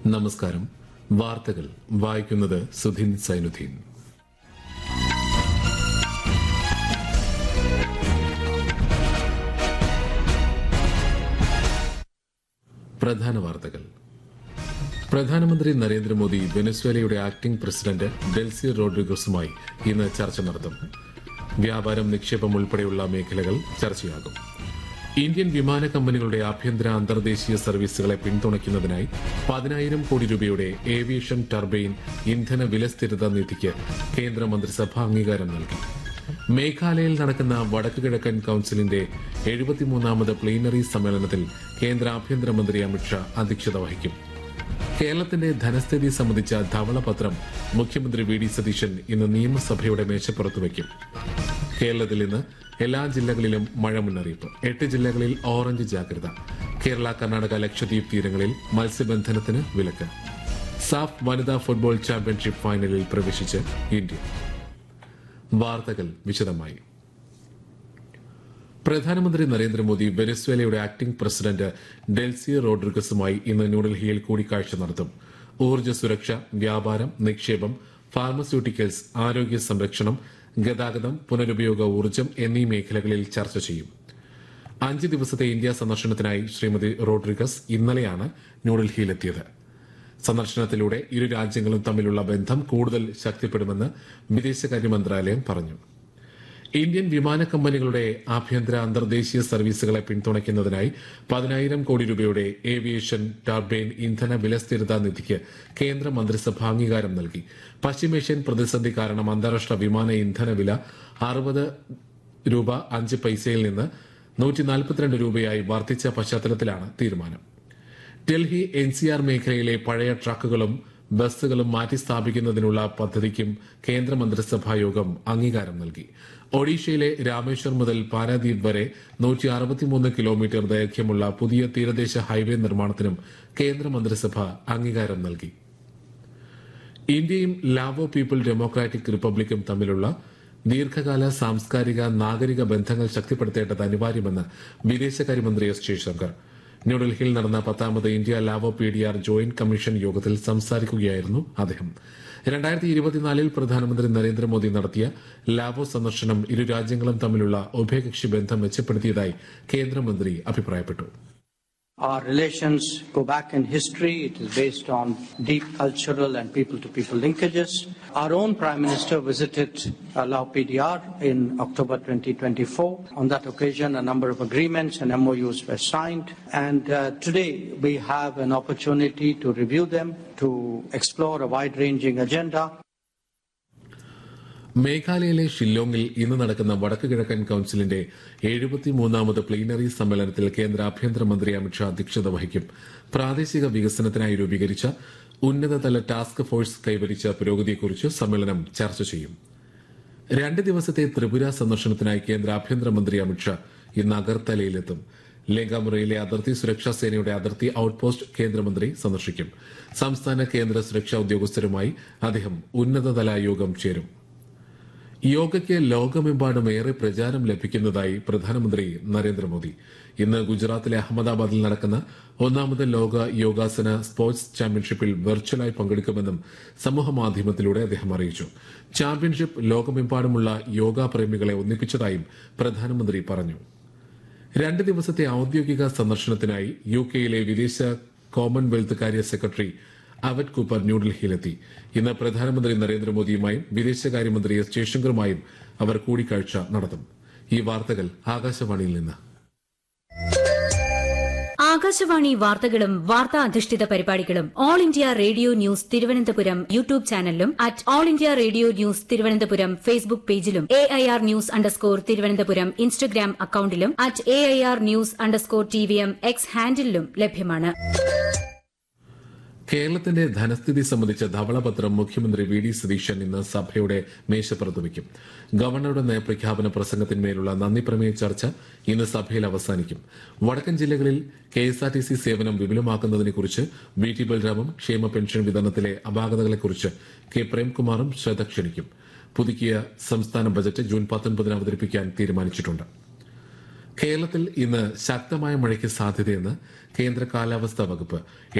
നമസ്കാരം വാർത്തകൾ വായിക്കുന്നത് സുധിൻ സൈനുദ്ദീൻ പ്രധാന വാർത്തകൾ പ്രധാനമന്ത്രി നരേന്ദ്രമോദി വെനസ്വേലയുടെ ആക്ടിംഗ് പ്രസിഡന്റ് ഡെൽസി റോഡ്രിഗസുമായി ഇന്ന് ചർച്ച നടത്തും വ്യാപാരം നിക്ഷേപം ഉൾപ്പെടെയുള്ള മേഖലകൾ ചർച്ചയാകും ഇന്ത്യൻ വിമാന കമ്പനികളുടെ ആഭ്യന്തര അന്തർദേശീയ സർവീസുകളെ പിന്തുണയ്ക്കുന്നതിനായി പതിനായിരം കോടി രൂപയുടെ ഏവിയേഷൻ ടർബൈൻ ഇന്ധന വിലസ്ഥിരത നിധിക്ക് കേന്ദ്ര മന്ത്രിസഭ അംഗീകാരം നൽകി മേഘാലയയിൽ നടക്കുന്ന വടക്ക് കിഴക്കൻ കൌൺസിലിന്റെ എഴുപത്തിമൂന്നാമത് പ്ലീനറി സമ്മേളനത്തിൽ കേന്ദ്ര ആഭ്യന്തരമന്ത്രി അമിത്ഷാ അധ്യക്ഷത വഹിക്കും കേരളത്തിന്റെ ധനസ്ഥിതി സംബന്ധിച്ച ധവളപത്രം മുഖ്യമന്ത്രി വി ഡി സതീശൻ ഇന്ന് നിയമസഭയുടെ മേശപ്പുറത്ത് വയ്ക്കും കേരളത്തിൽ ഇന്ന് എല്ലാ ജില്ലകളിലും മഴ മുന്നറിയിപ്പ് എട്ട് ജില്ലകളിൽ ഓറഞ്ച് ജാഗ്രത കേരള കർണാടക ലക്ഷദ്വീപ് തീരങ്ങളിൽ മത്സ്യബന്ധനത്തിന് വിലക്ക് സാഫ് വനിതാ ഫുട്ബോൾ ചാമ്പ്യൻഷിപ്പ് ഫൈനലിൽ പ്രവേശിച്ച് ഇന്ത്യ വാർത്തകൾ വിശദമായി പ്രധാനമന്ത്രി നരേന്ദ്രമോദി വെനസ്വേലയുടെ ആക്ടിംഗ് പ്രസിഡന്റ് ഡെൽസി റോഡ്രിഗസുമായി ഇന്ന് ന്യൂഡൽഹിയിൽ കൂടിക്കാഴ്ച നടത്തും ഊർജ്ജ സുരക്ഷ വ്യാപാരം നിക്ഷേപം ഫാർമസ്യൂട്ടിക്കൽസ് ആരോഗ്യ സംരക്ഷണം ഗതാഗതം പുനരുപയോഗ ഊർജ്ജം എന്നീ മേഖലകളിൽ ചർച്ച ചെയ്യും അഞ്ച് ദിവസത്തെ ഇന്ത്യ സന്ദർശനത്തിനായി ശ്രീമതി റോഡ്രിഗസ് ഇന്നലെയാണ് ന്യൂഡൽഹിയിലെത്തിയത് സന്ദർശനത്തിലൂടെ ഇരു രാജ്യങ്ങളും തമ്മിലുള്ള ബന്ധം കൂടുതൽ ശക്തിപ്പെടുമെന്ന് വിദേശകാര്യ മന്ത്രാലയം പറഞ്ഞു ഇന്ത്യൻ വിമാന കമ്പനികളുടെ ആഭ്യന്തര അന്തർദേശീയ സർവീസുകളെ പിന്തുണയ്ക്കുന്നതിനായി പതിനായിരം കോടി രൂപയുടെ ഏവിയേഷൻ ടർബൈൻ ഇന്ധന വിലസ്ഥിരതാ നിധിക്ക് കേന്ദ്ര മന്ത്രിസഭ അംഗീകാരം നൽകി പശ്ചിമേഷ്യൻ പ്രതിസന്ധി കാരണം അന്താരാഷ്ട്ര വിമാന ഇന്ധന വില അറുപത് രൂപ അഞ്ച് പൈസയിൽ നിന്ന് നൂറ്റി നാൽപ്പത്തിരണ്ട് രൂപയായി വർദ്ധിച്ച പശ്ചാത്തലത്തിലാണ് തീരുമാനം ഡൽഹി എൻ സി ആർ മേഖലയിലെ പഴയ ട്രക്കുകളും ബസ്സുകളും മാറ്റി സ്ഥാപിക്കുന്നതിനുള്ള പദ്ധതിക്കും കേന്ദ്ര മന്ത്രിസഭാ യോഗം അംഗീകാരം നൽകി ഒഡീഷയിലെ രാമേശ്വർ മുതൽ പാരാദ്വീപ് വരെ നൂറ്റി അറുപത്തിമൂന്ന് കിലോമീറ്റർ ദൈർഘ്യമുള്ള പുതിയ തീരദേശ ഹൈവേ നിർമ്മാണത്തിനും കേന്ദ്ര മന്ത്രിസഭ അംഗീകാരം നൽകി ഇന്ത്യയും ലാവോ പീപ്പിൾ ഡെമോക്രാറ്റിക് റിപ്പബ്ലിക്കും തമ്മിലുള്ള ദീർഘകാല സാംസ്കാരിക നാഗരിക ബന്ധങ്ങൾ ശക്തിപ്പെടുത്തേണ്ടത് അനിവാര്യമെന്ന് വിദേശകാര്യമന്ത്രി എസ് ജയശങ്കർ ന്യൂഡൽഹിയിൽ നടന്ന പത്താമത് India Lao P D R joint commission യോഗത്തിൽ സംസാരിക്കുകയായിരുന്നു അദ്ദേഹം രണ്ടായിരത്തി ഇരുപത്തിനാലിൽ പ്രധാനമന്ത്രി നരേന്ദ്രമോദി നടത്തിയ ലാവോ സന്ദർശനം ഇരു രാജ്യങ്ങളും തമ്മിലുള്ള ഉഭയകക്ഷി ബന്ധം മെച്ചപ്പെടുത്തിയതായി കേന്ദ്രമന്ത്രി അഭിപ്രായപ്പെട്ടു Our relations go back in history. It is based on deep cultural and people-to-people linkages. Our own Prime Minister visited uh, Lao PDR in October 2024. On that occasion, a number of agreements and MOUs were signed. And uh, today, we have an opportunity to review them, to explore a wide-ranging agenda. മേഘാലയയിലെ ഷില്ലോങ്ങിൽ ഇന്ന് നടക്കുന്ന വടക്ക് കിഴക്കൻ കൌൺസിലിന്റെ എഴുപത്തിമൂന്നാമത് plenary സമ്മേളനത്തിൽ കേന്ദ്ര ആഭ്യന്തരമന്ത്രി അമിത്ഷാ അധ്യക്ഷത വഹിക്കും പ്രാദേശിക വികസനത്തിനായി രൂപീകരിച്ച ഉന്നതതല ടാസ്ക് ഫോഴ്സ് കൈവരിച്ച പുരോഗതിയെക്കുറിച്ച് സമ്മേളനം ചർച്ച ചെയ്യും രണ്ട് ദിവസത്തെ ത്രിപുര സന്ദർശനത്തിനായി കേന്ദ്ര ആഭ്യന്തരമന്ത്രി അമിത്ഷാ ഇന്ന് അഗർത്തലയിലെത്തും ലേങ്കാമുറയിലെ അതിർത്തി സുരക്ഷാ സേനയുടെ അതിർത്തി ഔട്ട്പോസ്റ്റ് കേന്ദ്രമന്ത്രി സന്ദർശിക്കും സംസ്ഥാന കേന്ദ്ര സുരക്ഷാ ഉദ്യോഗസ്ഥരുമായി അദ്ദേഹം ഉന്നതതല യോഗം ചേരും യോഗയ്ക്ക് ലോകമെമ്പാടും ഏറെ പ്രചാരം ലഭിക്കുന്നതായി പ്രധാനമന്ത്രി നരേന്ദ്രമോദി ഇന്ന് ഗുജറാത്തിലെ അഹമ്മദാബാദിൽ നടക്കുന്ന ഒന്നാമത് ലോക യോഗാസന സ്പോർട്സ് ചാമ്പ്യൻഷിപ്പിൽ വെർച്വലായി പങ്കെടുക്കുമെന്നും സമൂഹമാധ്യമത്തിലൂടെ അദ്ദേഹം അറിയിച്ചു ചാമ്പ്യൻഷിപ്പ് ലോകമെമ്പാടുമുള്ള യോഗാ പ്രേമികളെ ഒന്നിപ്പിച്ചതായും പ്രധാനമന്ത്രി പറഞ്ഞു രണ്ട് ദിവസത്തെ ഔദ്യോഗിക സന്ദർശനത്തിനായി യു കെയിലെ വിദേശ കോമൺവെൽത്ത് കാര്യ സെക്രട്ടറി അവറ്റ് കൂപ്പർ ന്യൂഡൽഹിയിലെത്തി ഇന്ന് പ്രധാനമന്ത്രി നരേന്ദ്രമോദിയുമായും വിദേശകാര്യമന്ത്രി എസ് ജയശങ്കറുമായും അവർ കൂടിക്കാഴ്ച നടത്തും ഈ വാർത്തകൾ ആകാശവാണിയിൽ നിന്ന് ആകാശവാണി വാർത്തകളും വാർത്താ അധിഷ്ഠിത പരിപാടികളും All India Radio News Thiruvananthapuram YouTube ചാനലിലും at All India Radio News Thiruvananthapuram Facebook പേജിലും A I R news underscore Thiruvananthapuram Instagram അക്കൌണ്ടിലും at A I R news underscore T V M X ഹാൻഡിലും ലഭ്യമാണ് കേരളത്തിന്റെ ധനസ്ഥിതി സംബന്ധിച്ച ധവളപത്രം മുഖ്യമന്ത്രി വി ഡി സതീശൻ ഇന്ന് സഭയുടെ മേശപ്പുറത്ത് വയ്ക്കും ഗവർണറുടെ നയപ്രഖ്യാപന പ്രസംഗത്തിന്മേലുള്ള നന്ദി പ്രമേയ ചർച്ച ഇന്ന് സഭയിൽ അവസാനിക്കും വടക്കൻ ജില്ലകളിൽ K S R T C സേവനം വിപുലമാക്കുന്നതിനെക്കുറിച്ച് വി ടി ബൽറാമും ക്ഷേമ പെൻഷൻ വിതരണത്തിലെ അപാകതകളെക്കുറിച്ച് കെ പ്രേംകുമാറും ശ്രദ്ധ ക്ഷണിക്കും പുതുക്കിയ സംസ്ഥാന ബജറ്റ് ജൂൺ പത്തൊൻപതിന് അവതരിപ്പിക്കാൻ തീരുമാനിച്ചിട്ടുണ്ട് കേരളത്തിൽ ഇന്ന് ശക്തമായ മഴയ്ക്ക് സാധ്യതയെന്ന് കേന്ദ്ര കാലാവസ്ഥാ വകുപ്പ്